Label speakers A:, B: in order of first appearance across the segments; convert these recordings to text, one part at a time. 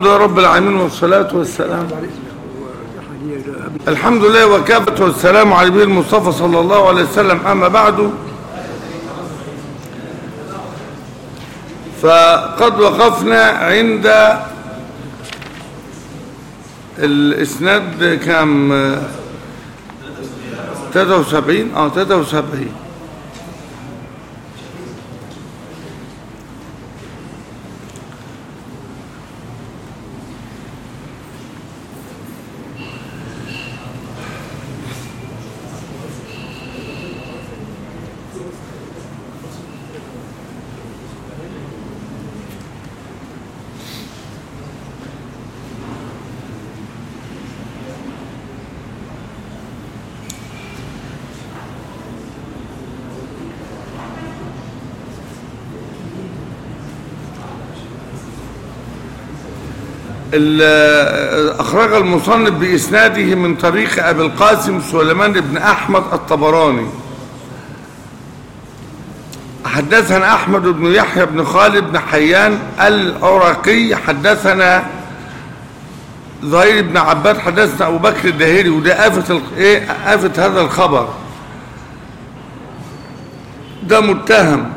A: لله رب العالمين والصلاة والسلام الحمد لله وكافة والسلام على نبي المصطفى صلى الله عليه وسلم أما بعد فقد وقفنا عند الإسناد كام 73 اه 73 أخرج المصنف بإسناده من طريق أبي القاسم سليمان بن أحمد الطبراني حدثنا أحمد بن يحيى بن خالد بن حيان العراقي حدثنا ظهير بن عباد حدثنا أبو بكر الدهيري وده آفة, إيه آفة هذا الخبر ده متهم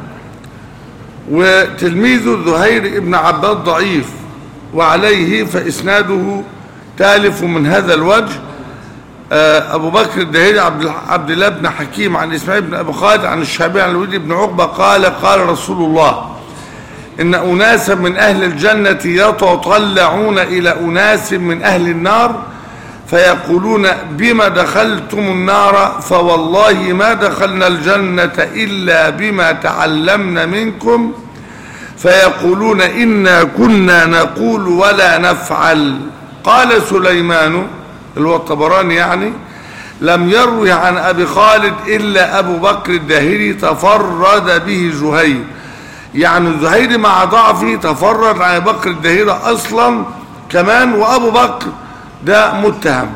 A: وتلميذه زهير بن عباد ضعيف وعليه فإسناده تالف من هذا الوجه أبو بكر الدهيري عبد الله بن حكيم عن إسماعيل بن أبو خالد عن الشعبي عن الوليد بن عقبة قال قال رسول الله إن أناسا من أهل الجنة يتطلعون إلى أناس من أهل النار فيقولون بما دخلتم النار فوالله ما دخلنا الجنة إلا بما تعلمنا منكم فيقولون إنا كنا نقول ولا نفعل قال سليمان اللي هو الطبراني يعني لم يروي عن أبي خالد إلا أبو بكر الداهري تفرد به زهير يعني زهير مع ضعفه تفرد عن أبي بكر الداهري أصلا كمان وأبو بكر ده متهم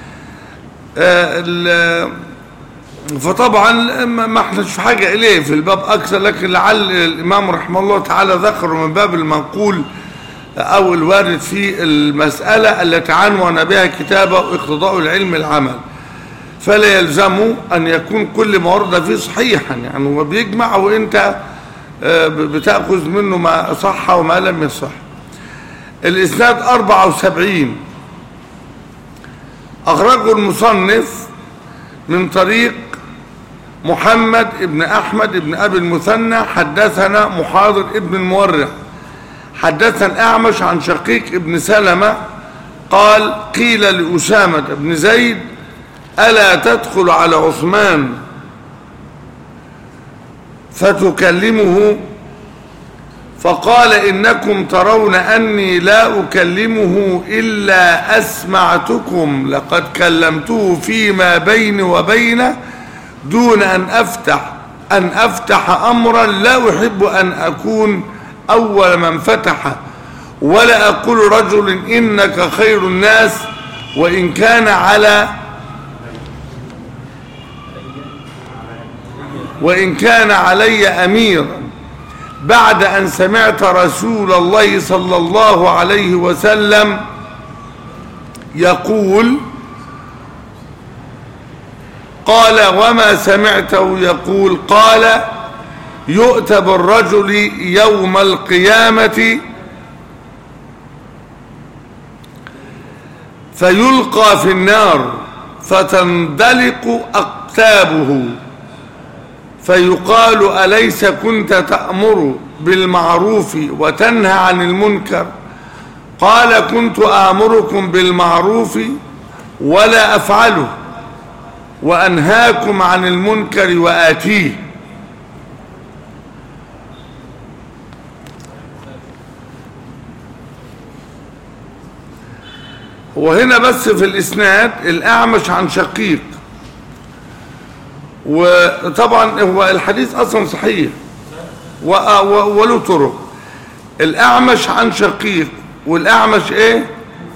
A: آه فطبعا ما احنا في حاجة إليه في الباب أكثر لكن لعل الإمام رحمه الله تعالى ذكره من باب المنقول أو الوارد في المسألة التي عنون بها كتابه اقتضاء العلم العمل فلا يلزم أن يكون كل ما ورد فيه صحيحا يعني هو بيجمع وإنت بتأخذ منه ما صح وما لم يصح الإسناد 74 أخرجه المصنف من طريق محمد ابن أحمد ابن أبي المثنى حدثنا محاضر ابن المورع حدثنا الأعمش عن شقيق ابن سلمة قال قيل لأسامة بن زيد ألا تدخل على عثمان فتكلمه فقال إنكم ترون أني لا أكلمه إلا أسمعتكم لقد كلمته فيما بيني وبينه دون أن أفتح أن أفتح أمرا لا أحب أن أكون أول من فتح ولا أقول رجل إنك خير الناس وإن كان على وإن كان علي أميرا بعد أن سمعت رسول الله صلى الله عليه وسلم يقول قال وما سمعته يقول قال يؤتى بالرجل يوم القيامة فيلقى في النار فتندلق أقتابه فيقال أليس كنت تأمر بالمعروف وتنهى عن المنكر قال كنت آمركم بالمعروف ولا أفعله وأنهاكم عن المنكر وآتيه وهنا بس في الإسناد الأعمش عن شقيق وطبعا هو الحديث اصلا صحيح وله طرق الاعمش عن شقيق والاعمش ايه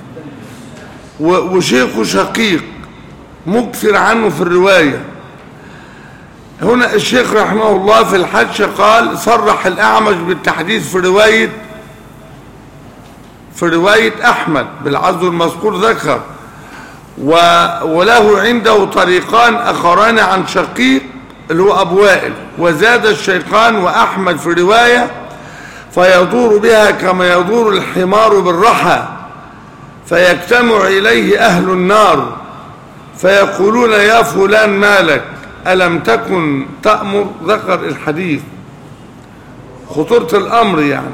A: وشيخه شقيق مكثر عنه في الرواية هنا الشيخ رحمه الله في الحج قال صرح الاعمش بالتحديث في رواية في رواية أحمد بالعزو المذكور ذكر و... وله عنده طريقان أخران عن شقيق اللي هو أبو وائل وزاد الشيخان وأحمد في رواية فيدور بها كما يدور الحمار بالرحى فيجتمع إليه أهل النار فيقولون يا فلان مالك ألم تكن تأمر ذكر الحديث خطورة الأمر يعني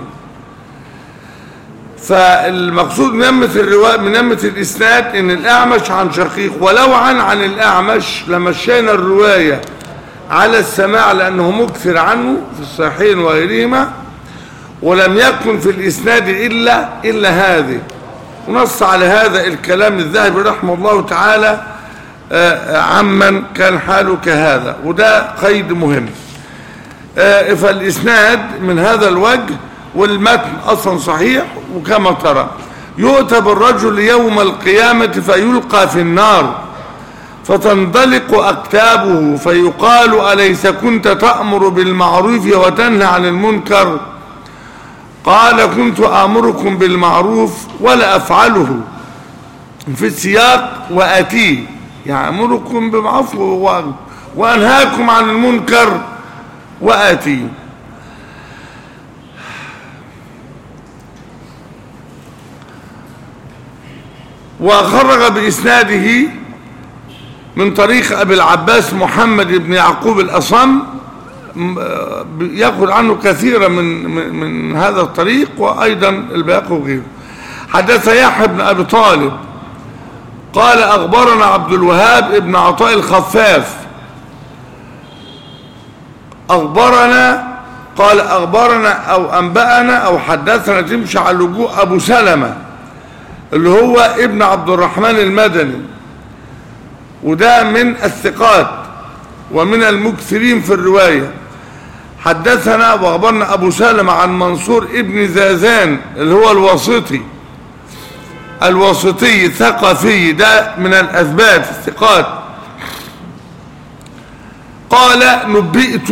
A: فالمقصود منمة الرواية منمة الإسناد إن الأعمش عن شقيق ولو عن عن الأعمش لمشينا الرواية على السماع لأنه مكثر عنه في الصحيحين وغيرهما ولم يكن في الإسناد إلا إلا هذه ونص على هذا الكلام الذهبي رحمه الله تعالى عمن كان حاله كهذا وده قيد مهم فالإسناد من هذا الوجه والمتن أصلا صحيح وكما ترى يؤتى بالرجل يوم القيامة فيلقى في النار فتندلق أكتابه فيقال أليس كنت تأمر بالمعروف وتنهى عن المنكر قال كنت آمركم بالمعروف ولا أفعله في السياق وأتيه يأمركم بالمعروف وأنهاكم عن المنكر وآتيه وخرج بإسناده من طريق أبي العباس محمد بن يعقوب الأصم يأخذ عنه كثيرا من, من, من هذا الطريق وأيضا الباقي وغيره حدث يحيى بن أبي طالب قال أخبرنا عبد الوهاب ابن عطاء الخفاف أخبرنا قال أخبرنا أو أنبأنا أو حدثنا تمشي على لجوء أبو سلمة اللي هو ابن عبد الرحمن المدني وده من الثقات ومن المكثرين في الرواية حدثنا واخبرنا أبو سلمة عن منصور ابن زازان اللي هو الواسطي الواسطي الثقفي ده من الأثبات الثقات قال نبئت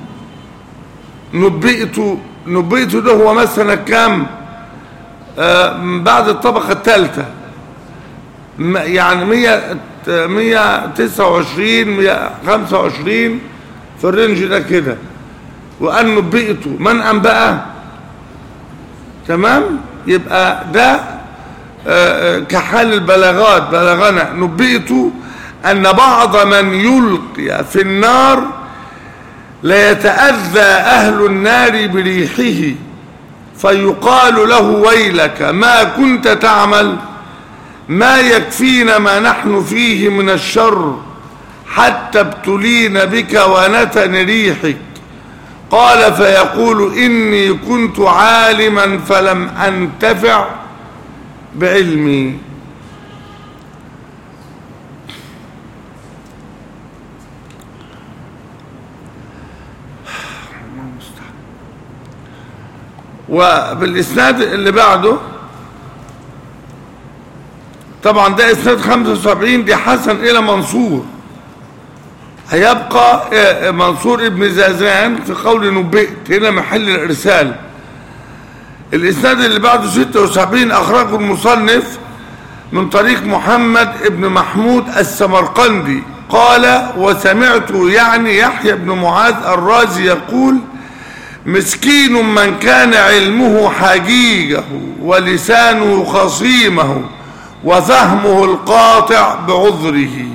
A: نبئت نبئت ده هو مثلا كام آه بعد الطبقة الثالثة يعني مية مية تسعة وعشرين مية خمسة وعشرين في الرينج ده كده وأن نبئت من أنبأ تمام يبقى ده آه كحال البلاغات بلغنا نبئت أن بعض من يلقي في النار ليتأذى أهل النار بريحه فيقال له ويلك ما كنت تعمل ما يكفينا ما نحن فيه من الشر حتى ابتلينا بك ونتن ريحك قال فيقول إني كنت عالما فلم أنتفع بعلمي وبالإسناد اللي بعده طبعا ده إسناد 75 دي حسن إلى منصور هيبقى منصور ابن زازان في قول نبئت هنا محل الإرسال الإسناد اللي بعده 76 أخرجه المصنف من طريق محمد ابن محمود السمرقندي قال وسمعت يعني يحيى بن معاذ الرازي يقول مسكين من كان علمه حجيجه ولسانه خصيمه وفهمه القاطع بعذره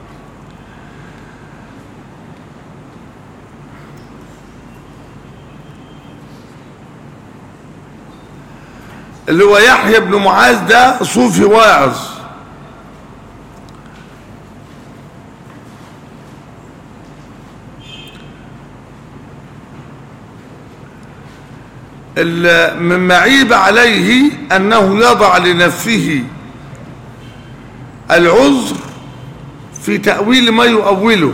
A: اللي هو يحيى بن معاذ ده صوفي واعظ مما عيب عليه أنه يضع لنفسه العذر في تأويل ما يؤوله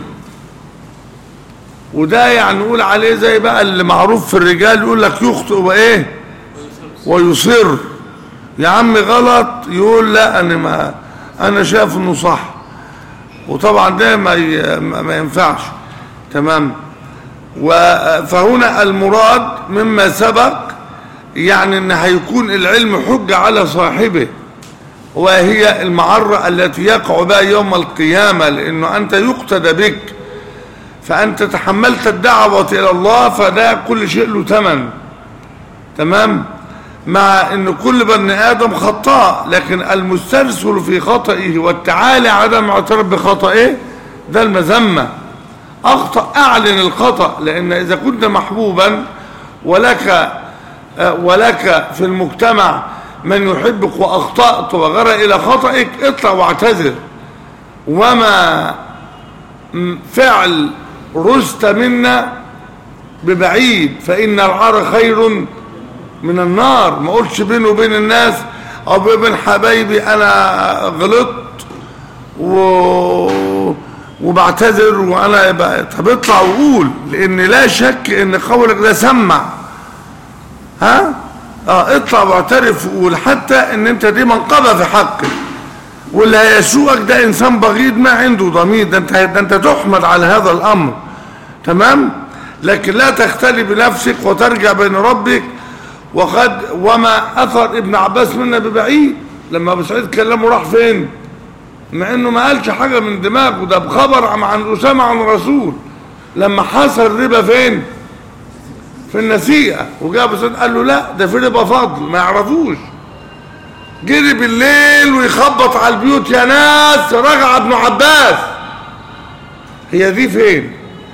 A: وده يعني نقول عليه زي بقى اللي معروف في الرجال يقول لك يخطئ وإيه ويصر يا عم غلط يقول لا أنا ما أنا شايف إنه صح وطبعا ده ما ما ينفعش تمام فهنا المراد مما سبق يعني ان هيكون العلم حجة على صاحبه وهي المعرة التي يقع بها يوم القيامة لانه انت يقتدى بك فانت تحملت الدعوة الى الله فده كل شيء له ثمن تمام مع ان كل بني ادم خطاء لكن المسترسل في خطئه والتعالي عدم اعتراف بخطئه ده المذمة اخطأ اعلن الخطأ لان اذا كنت محبوبا ولك ولك في المجتمع من يحبك واخطأت وغرى الى خطئك اطلع واعتذر وما فعل رست منا ببعيد فان العار خير من النار ما اقولش بيني وبين الناس او بين حبايبي انا غلطت و وبعتذر وانا ب... طب اطلع وقول لان لا شك ان قولك ده سمع ها اه اطلع واعترف وقول حتى ان انت دي منقبه في حقك واللي هيسوقك ده انسان بغيض ما عنده ضمير ده انت ده انت تحمد على هذا الامر تمام لكن لا تختلي بنفسك وترجع بين ربك وقد وما اثر ابن عباس منا ببعيد لما ابو سعيد كلمه راح فين مع انه ما قالش حاجه من دماغه ده بخبر عن اسامه عن الرسول لما حصل الربا فين في النسيئه وجاء ابو سعيد قال له لا ده في ربا فضل ما يعرفوش جري بالليل ويخبط على البيوت يا ناس رجع ابن عباس هي دي فين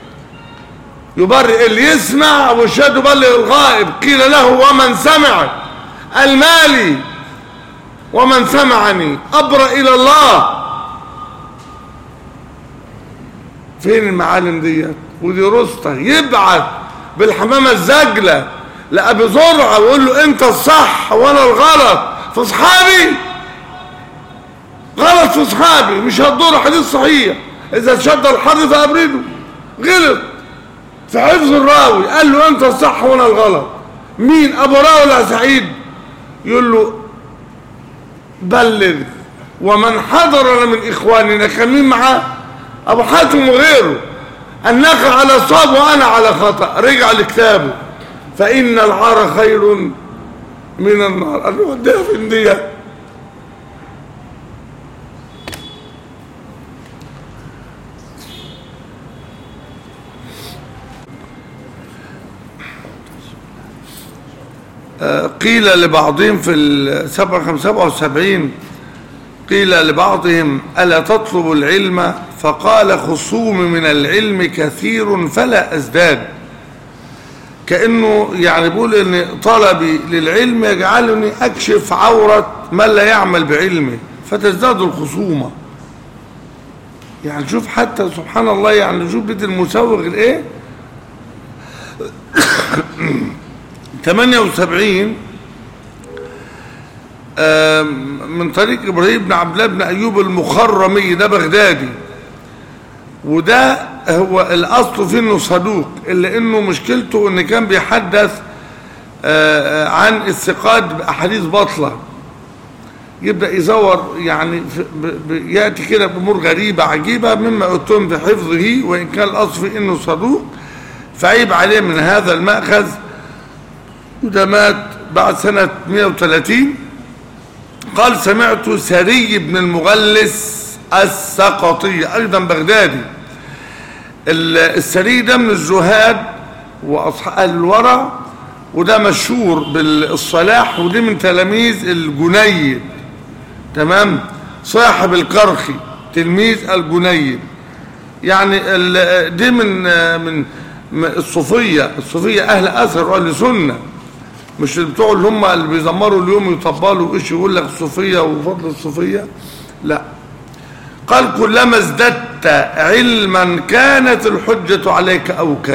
A: يبرئ اللي يسمع والشهد يبلغ الغائب قيل له ومن سمع المالي ومن سمعني أبرأ إلى الله فين المعالم ديت ودي رسطة يبعث بالحمامة الزجلة لأبي زرعة ويقول له أنت الصح وأنا الغلط في أصحابي غلط في أصحابي مش هتدور حديث صحيح إذا شد الحر فأبرده غلط في حفظ الراوي قال له أنت الصح وأنا الغلط مين أبو راوي ولا سعيد يقول له بلغ ومن حضرنا من إخواننا كان مين معاه أبو حاتم وغيره أنك على صواب وأنا على خطأ رجع لكتابه فإن العار خير من النار قال له وديها فين دي قيل لبعضهم في السبعة سبعة وسبعين قيل لبعضهم ألا تطلب العلم فقال خصوم من العلم كثير فلا أزداد كأنه يعني بيقول ان طلبي للعلم يجعلني أكشف عورة من لا يعمل بعلمه فتزداد الخصومة يعني شوف حتى سبحان الله يعني شوف بيت المسوغ الايه 78 من طريق ابراهيم بن عبد الله بن ايوب المخرمي ده بغدادي وده هو الاصل فيه انه صدوق الا انه مشكلته ان كان بيحدث عن الثقات باحاديث باطله يبدا يزور يعني ياتي كده بامور غريبه عجيبه مما اتهم بحفظه وان كان الاصل فيه انه صدوق فعيب عليه من هذا الماخذ وده مات بعد سنة 130 قال سمعت سري بن المغلس السقطي أيضا بغدادي السري ده من الزهاد وأصحاب الورع وده مشهور بالصلاح ودي من تلاميذ الجنيد تمام صاحب القرخي تلميذ الجنيد يعني دي من من الصوفية الصوفية أهل أثر وأهل سنة مش بتوع اللي هم اللي بيزمروا اليوم يطبلوا ايش يقول لك الصوفيه وفضل الصوفيه لا قال كلما ازددت علما كانت الحجة عليك أوكد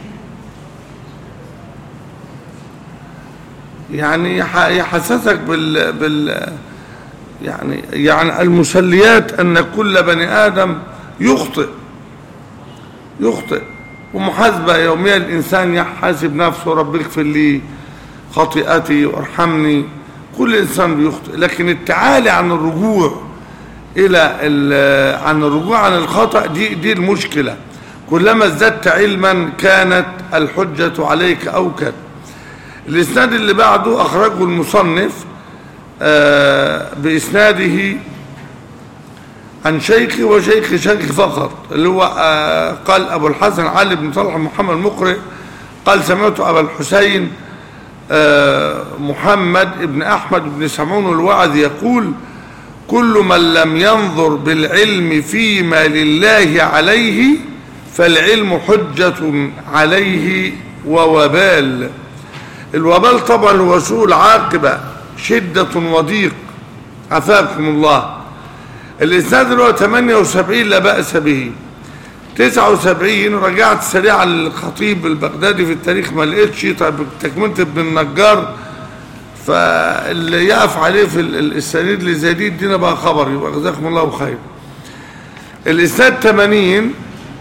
A: يعني يحسسك بال, بال يعني يعني المسليات أن كل بني آدم يخطئ يخطئ ومحاسبة يومية الإنسان يحاسب نفسه رب اغفر لي خطيئتي وارحمني كل إنسان بيخطئ لكن التعالي عن الرجوع إلى عن الرجوع عن الخطأ دي, دي المشكلة كلما ازددت علما كانت الحجة عليك أوكد الإسناد اللي بعده أخرجه المصنف آه، بإسناده عن شيخي وشيخ شيخي فقط اللي هو آه، قال أبو الحسن علي بن طلحة محمد مقرئ قال سمعت أبا الحسين آه، محمد بن أحمد بن سمعون الوعد يقول كل من لم ينظر بالعلم فيما لله عليه فالعلم حجة عليه ووبال الوبال طبعا هو سوء العاقبة شدة وضيق عفاكم الله الإسناد اللي هو 78 لا بأس به 79 رجعت سريعا للخطيب البغدادي في التاريخ ما لقيتش طيب تكملة ابن النجار فاللي يقف عليه في ال- ال- السنيد اللي زي دي يدينا بقى خبر يبقى جزاكم الله بخير الإسناد 80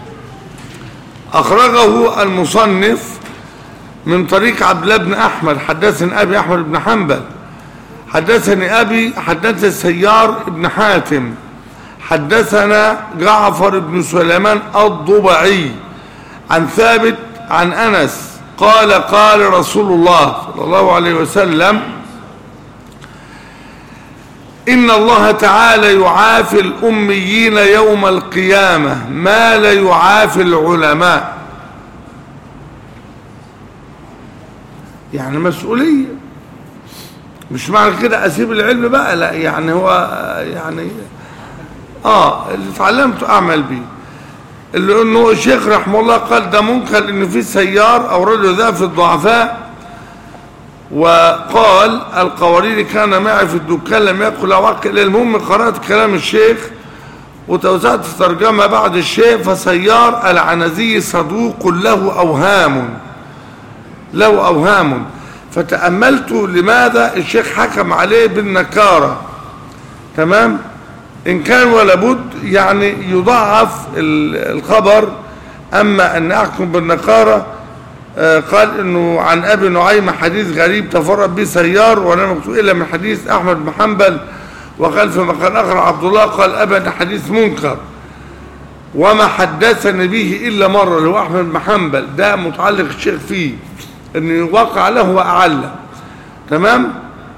A: أخرجه المصنف من طريق عبد الله بن أحمد حدثني أبي أحمد بن حنبل حدثني أبي حدث السيار بن حاتم حدثنا جعفر بن سليمان الضبعي عن ثابت عن أنس قال قال رسول الله صلى الله عليه وسلم إن الله تعالى يعافي الأميين يوم القيامة ما لا يعافي العلماء يعني مسؤولية مش معنى كده أسيب العلم بقى لا يعني هو يعني آه اللي اتعلمته أعمل بيه اللي انه الشيخ رحمه الله قال ده منكر ان في سيار اورده ذا في الضعفاء وقال القوارير كان معي في الدكان لم يقل عقل المهم قرات كلام الشيخ وتوسعت الترجمه بعد الشيخ فسيار العنزي صدوق له اوهام له اوهام فتاملت لماذا الشيخ حكم عليه بالنكاره تمام إن كان ولا بد يعني يضعف ال- الخبر أما أن أحكم بالنقارة آه، قال إنه عن أبي نعيم حديث غريب تفرد به سيار ولم يكتب إلا من حديث أحمد بن حنبل وقال في مكان آخر عبد الله قال أبدا حديث منكر وما حدثني به إلا مرة اللي هو أحمد بن حنبل ده متعلق الشيخ فيه إنه وقع له وأعلى تمام؟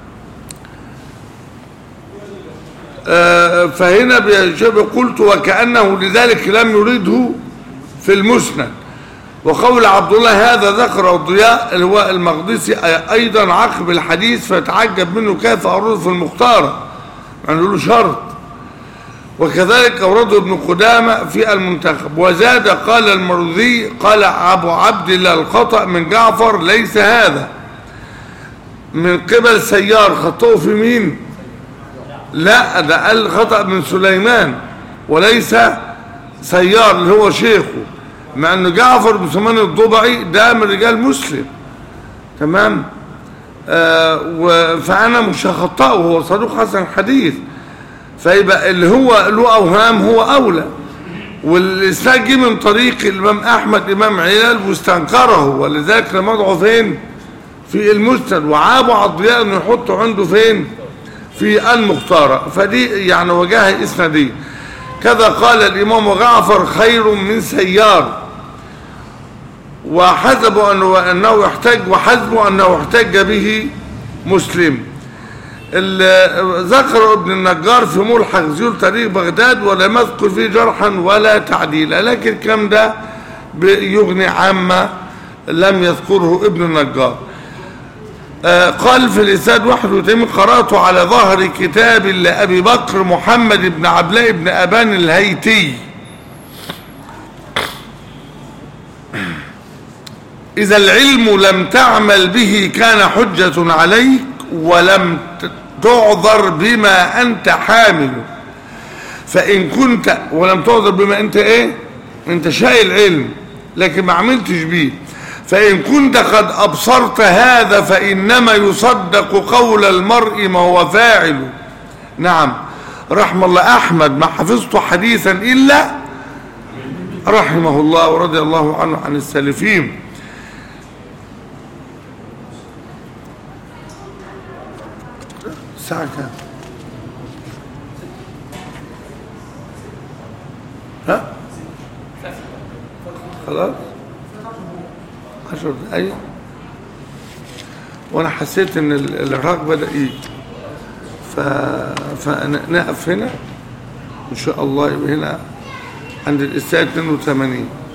A: آه، فهنا بيجب قلت وكأنه لذلك لم يريده في المسند وقول عبد الله هذا ذكر الضياء اللي هو المقدسي أيضا عقب الحديث فتعجب منه كيف أورده في المختارة يعني له شرط وكذلك أورده ابن قدامة في المنتخب وزاد قال المروذي قال أبو عبد الله الخطأ من جعفر ليس هذا من قبل سيار خطأه في مين؟ لا ده قال خطأ من سليمان وليس سيار اللي هو شيخه مع انه جعفر بن سليمان الضبعي ده من رجال مسلم تمام آه و- فانا مش هخطئه هو صدوق حسن الحديث فيبقى اللي هو له اوهام هو اولى والاسناد جه من طريق الامام احمد امام علل واستنكره ولذلك لم وضعه فين في المسند وعابوا على الضياء انه يحطه عنده فين في المختارة فدي يعني وجهه إسنادية كذا قال الإمام جعفر خير من سيار وحسب أنه, أنه يحتج وحسب أنه احتج به مسلم ال- ذكر ابن النجار في ملحق زيول تاريخ بغداد ولم يذكر فيه جرحا ولا تعديلا لكن الكلام ده يغني عما لم يذكره ابن النجار آه، قال في الإسناد 81 قرأت على ظهر كتاب لأبي بكر محمد بن عبلاء بن أبان الهيتي إذا العلم لم تعمل به كان حجة عليك ولم ت- تعذر بما أنت حامل فإن كنت ولم تعذر بما أنت إيه أنت شايل علم لكن ما عملتش بيه فإن كنت قد أبصرت هذا فإنما يصدق قول المرء ما هو فاعل نعم رحم الله أحمد ما حفظت حديثا إلا رحمه الله ورضي الله عنه عن السالفين الساعة كام؟ ها؟ خلاص؟ عشر دقايق وانا حسيت ان ال- الارهاق بدا يجي ف... فنقف هنا ان شاء الله يبقى هنا عند الاستاذ 82